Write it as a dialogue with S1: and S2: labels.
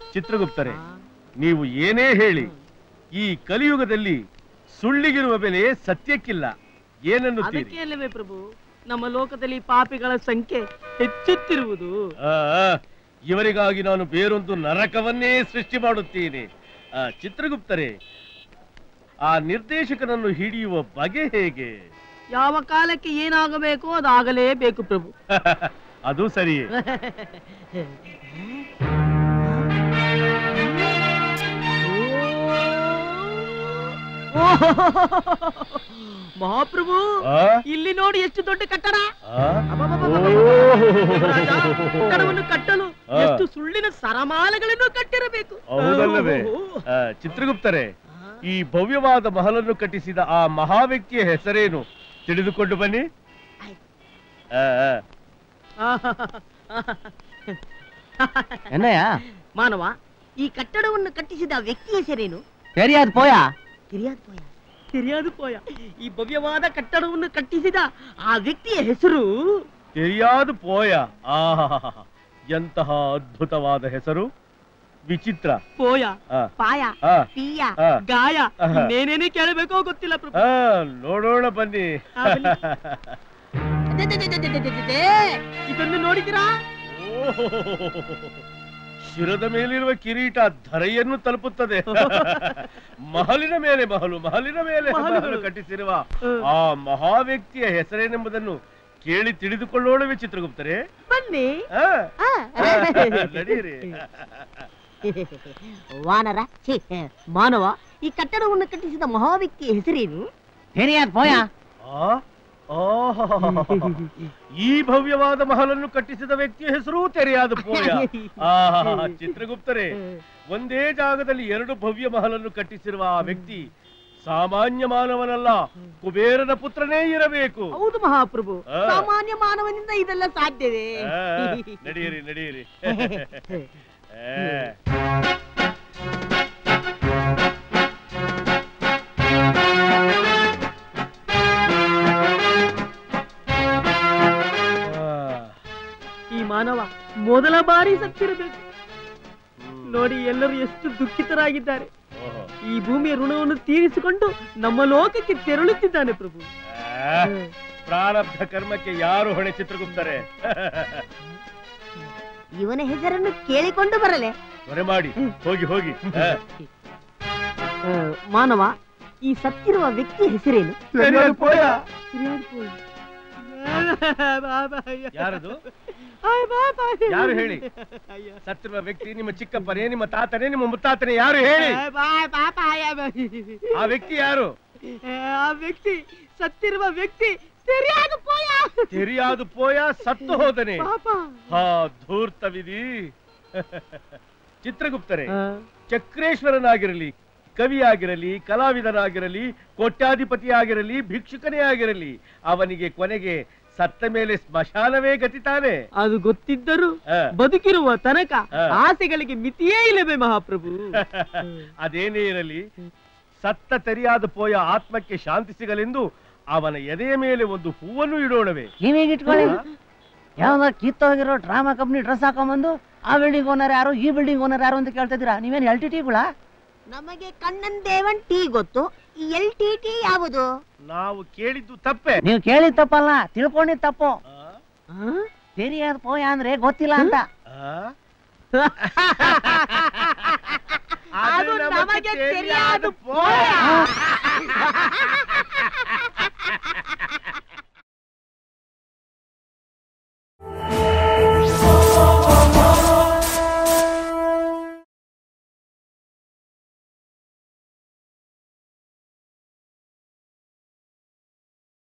S1: ಚಿತ್ರಗುಪ್ತರೆ ನೀವು ಏನೇ ಹೇಳಿ ಈ ಕಲಿಯುಗದಲ್ಲಿ ಸುಳ್ಳಿಗಿರುವ ಬೆಲೆ ಸತ್ಯಕ್ಕಿಲ್ಲ ಏನನ್ನುತ್ತೀರಿ
S2: ಅದಕ್ಕೆ ಅಲ್ಲವೇ ಪ್ರಭು ನಮ್ಮ ಲೋಕದಲ್ಲಿ ಪಾಪಿಗಳ ಸಂಖ್ಯೆ ಹೆಚ್ಚುತ್ತಿರುವುದು
S1: ಆ, ಆ, ಇವರಿಗಾಗಿ ನಾನು ಬೇರೊಂದು ನರಕವನ್ನೇ ಸೃಷ್ಟಿ ಮಾಡುತ್ತೇನೆ ಆ, ಚಿತ್ರಗುಪ್ತರೆ ಆ ನಿರ್ದೇಶಕನನ್ನು ಹಿಡಿಯುವ ಬಗೆ ಹೇಗೆ
S2: ಯಾವ ಕಾಲಕ್ಕೆ ಏನಾಗಬೇಕೋ ಅದಾಗಲೇಬೇಕು ಪ್ರಭು
S1: ಅದು ಸರಿಯೇ
S2: ಓ! ಮಹಾಪ್ರಭು
S1: ಆ?
S2: ಇಲ್ಲಿ ನೋಡಿ ಎಷ್ಟು ದೊಡ್ಡ ಕಟ್ಟಡ
S1: ಆ?
S2: ರಾಜ, ಕಟ್ಟಡವನ್ನು ಕಟ್ಟಲು
S1: ಆ.
S2: ಎಷ್ಟು ಸುಳ್ಳಿನ ಸರಮಾಲೆಗಳನ್ನು ಕಟ್ಟಿರಬೇಕು
S1: ಹೌದಲ್ಲವೇ
S2: ಓಹೋ.
S1: ಆ, ಚಿತ್ರಗುಪ್ತರೆ ಈ ಭವ್ಯವಾದ ಮಹಲನ್ನು ಕಟ್ಟಿಸಿದ ಆ ಮಹಾ ವ್ಯಕ್ತಿಯ ಹೆಸರೇನು ತಿಳಿದುಕೊಂಡು ಬನ್ನಿ ಆ, ಆ.
S3: என்னையா
S2: ಮಾನವ ಈ ಕಟ್ಟಡವನ್ನು ಕಟ್ಟಿಸಿದ ವ್ಯಕ್ತಿ ಹೆಸರೇನು
S3: தெரியாது போயா
S2: ತಿರಿಯಾದ ಪೋಯ ತಿರಿಯಾದ ಪೋಯ ಈ ಭವ್ಯವಾದ ಕಟ್ಟಡವನ್ನು ಕಟ್ಟಿಸಿದ ಆ ವ್ಯಕ್ತಿಯ ಹೆಸರು
S1: ತಿಳಿಯಾದು ಪೋಯ ಆಹಾಹಾಹಾ. ಎಂತಹ ಅದ್ಭುತವಾದ ಹೆಸರು ವಿಚಿತ್ರ
S2: ಪೋಯ
S1: ಆ,
S2: ಪಾಯ
S1: ಆ,
S2: ಪಿಯ
S1: ಆ.
S2: ಗಾಯ
S1: ಆಹಾ.
S2: ಇನ್ನೇನೇನೇ ಕೇಳಬೇಕೋ ಗೊತ್ತಿಲ್ಲ ಪ್ರಭು
S1: ಆ, ನೋಡೋಣ ಬನ್ನಿ
S2: ಆ, ಬನ್ನಿ. ಅದೆದೆದೆದೆದೆದೆದೆದೆ. ಇದನ್ನು ನೋಡಿದಿರಾ
S1: ಓಹೋಹೋಹೋಹೋ. ಶಿರದ ಮೇಲಿರುವ ಕಿರೀಟ ಧರೆಯನ್ನು ತಲುಪುತ್ತದೆ ಮಹಲಿನ ಮೇಲೆ ಮಹಲು ಮಹಲಿನ ಮೇಲೆ
S2: ಮಹಲುಗಳು.
S1: ಮಹಲು ಕಟ್ಟಿಸಿರುವ
S2: ಹ್ಮ್.
S1: ಆ ಮಹಾ ವ್ಯಕ್ತಿಯ ಹೆಸರೇನೆಂಬುದನ್ನು ಕೇಳಿ ತಿಳಿದುಕೊಳ್ಳೋಣವೇ ಚಿತ್ರಗುಪ್ತರೆ
S2: ಬನ್ನಿ
S1: ಆ?
S2: ಆ.
S1: ನಡೀರಿ
S2: ವಾನರ ಛೀ, ಮಾನವ ಈ ಕಟ್ಟಡವನ್ನು ಕಟ್ಟಿಸಿದ ಮಹಾ ವ್ಯಕ್ತಿಯ ಹೆಸರೇನು
S3: தெரியாது போயா
S1: ಆ? ಆಹಾಹಾಹಾಹಾ. ಈ ಭವ್ಯವಾದ ಮಹಲನ್ನು ಕಟ್ಟಿಸಿದ ವ್ಯಕ್ತಿಯ ಹೆಸರು ತೆರೆಯಾದ ಪೋಯ ಆಹಾಹಾ. ಚಿತ್ರಗುಪ್ತರೆ ಒಂದೇ ಜಾಗದಲ್ಲಿ ಎರಡು ಭವ್ಯ ಮಹಲನ್ನು ಕಟ್ಟಿಸಿರುವ ಆ ವ್ಯಕ್ತಿ ಸಾಮಾನ್ಯ ಮಾನವನಲ್ಲ ಕುಬೇರನ ಪುತ್ರನೇ ಇರಬೇಕು
S2: ಹೌದು ಮಹಾಪ್ರಭು
S1: ಆ.
S2: ಸಾಮಾನ್ಯ ಮಾನವನಿಂದ ಇದೆಲ್ಲ ಸಾಧ್ಯವೇ
S1: ಆ, ನಡೀರಿ ನಡೀರಿ ಆ. ಆ.
S2: ಈ ಮಾನವ ಮೊದಲ ಬಾರಿ ಸತ್ತಿರಬೇಕು
S1: ಹ್ಮ್.
S2: ನೋಡಿ ಎಲ್ಲರೂ ಎಷ್ಟು ದುಃಖಿತರಾಗಿದ್ದಾರೆ
S1: ಓಹೋ.
S2: ಈ ಭೂಮಿಯ ಋಣವನ್ನು ತೀರಿಸಿಕೊಂಡು ನಮ್ಮ ಲೋಕಕ್ಕೆ ತೆರಳುತ್ತಿದ್ದಾನೆ ಪ್ರಭು
S1: ಆ, ಪ್ರಾರಬ್ಧ ಕರ್ಮಕ್ಕೆ ಯಾರು ಹೊಣೆ ಚಿತ್ರಗುಪ್ತರೆ
S2: ಇವನ ಹೆಸರನ್ನು ಕೇಳಿಕೊಂಡು ಬರಲೆ
S1: ಹೊರೆ ಮಾಡಿ ಹೋಗಿ ಹೋಗಿ ಆ.
S2: ಮಾನವ ಈ ಸತ್ತಿರುವ ವ್ಯಕ್ತಿ ಹೆಸರೇನು
S1: ತೆರೆಯಾದ ಪೋಯ. ಯಾರದು ಯಾರು ಹೇಳಿ ಸತ್ತಿರುವ ವ್ಯಕ್ತಿ ನಿಮ್ಮ ಚಿಕ್ಕಪ್ಪನೇ ನಿಮ್ಮ ತಾತನೇ ನಿಮ್ಮ ಮುತ್ತಾತನೇ ಯಾರು ಹೇಳಿ ಆ ವ್ಯಕ್ತಿ ಯಾರು
S2: ಆ ವ್ಯಕ್ತಿ ಸತ್ತಿರುವ ವ್ಯಕ್ತಿ ಸರಿಯಾದ ಪೋಯ
S1: ತೆರಿಯಾದು ಪೋಯ ಸತ್ತು ಹೋದನೆ
S2: ಪಾಪ
S1: ಹಾ ಧೂರ್ತ ವಿಧಿ ಚಿತ್ರಗುಪ್ತರೆ ಚಕ್ರೇಶ್ವರನಾಗಿರಲಿ ಕವಿಯಾಗಿರಲಿ ಕಲಾವಿದನಾಗಿರಲಿ ಕೋಟ್ಯಾಧಿಪತಿಯಾಗಿರಲಿ ಭಿಕ್ಷುಕನೇ ಆಗಿರಲಿ ಅವನಿಗೆ ಕೊನೆಗೆ ಸತ್ತ ಮೇಲೆ ಸ್ಮಶಾನವೇ ಗತಿ ತಾನೆ
S2: ಅದು ಗೊತ್ತಿದ್ದರೂ
S1: ಆ.
S2: ಬದುಕಿರುವ ತನಕ
S1: ಆ.
S2: ಆಸೆಗಳಿಗೆ ಮಿತಿಯೇ ಇಲ್ಲವೇ ಮಹಾಪ್ರಭು
S1: ಅದೇನೇ ಇರಲಿ ಸತ್ತ ತೆರಿಯಾದ ಪೋಯ ಆತ್ಮಕ್ಕೆ ಶಾಂತಿ ಸಿಗಲೆಂದು ಅವನ ಎದೆಯ ಮೇಲೆ ಒಂದು ಹೂವನ್ನು ಇಡೋಣವೇ
S3: ಕಿವಿಗೆ ಇಟ್ಕೊಳ್ಳಿ ಯಾವಾಗ ಕಿತ್ತೋಗಿರೋ ಡ್ರಾಮಾ ಕಂಪ್ನಿ ಡ್ರೆಸ್ ಹಾಕೊಂಬಂದು ಆ ಬಿಲ್ಡಿಂಗ್ ಓನರ್ ಯಾರು ಈ ಬಿಲ್ಡಿಂಗ್ ಓನರ್ ಯಾರು ಅಂತ ಕೇಳ್ತಿದ್ದೀರಾ ನೀವೇನು ಎಲ್ ಟಿ ಟಿಗಳ
S2: ನಮಗೆ ಕಣ್ಣನ್ ದೇವನ್ ಟೀ ಗೊತ್ತು ಈ ಎಲ್ ಟಿ ಟಿ ಯಾವುದು
S1: ನಾವು ಕೇಳಿದ್ದು ತಪ್ಪೆ
S3: ನೀವು ಕೇಳಿದ ತಪ್ಪಲ್ಲ ತಿಳ್ಕೊಂಡಿದ್ ತಪ್ಪು
S1: ಆ?
S3: ತೆರಿಯಾದ ಪೋಯ ಅಂದ್ರೆ ಗೊತ್ತಿಲ್ಲ ಅಂತ
S1: ಆ?
S2: ಅದು
S1: ಅದು
S2: ನಮಗೆ
S1: ನಮಗೆ
S2: தெரியாது
S1: தெரியாது போயா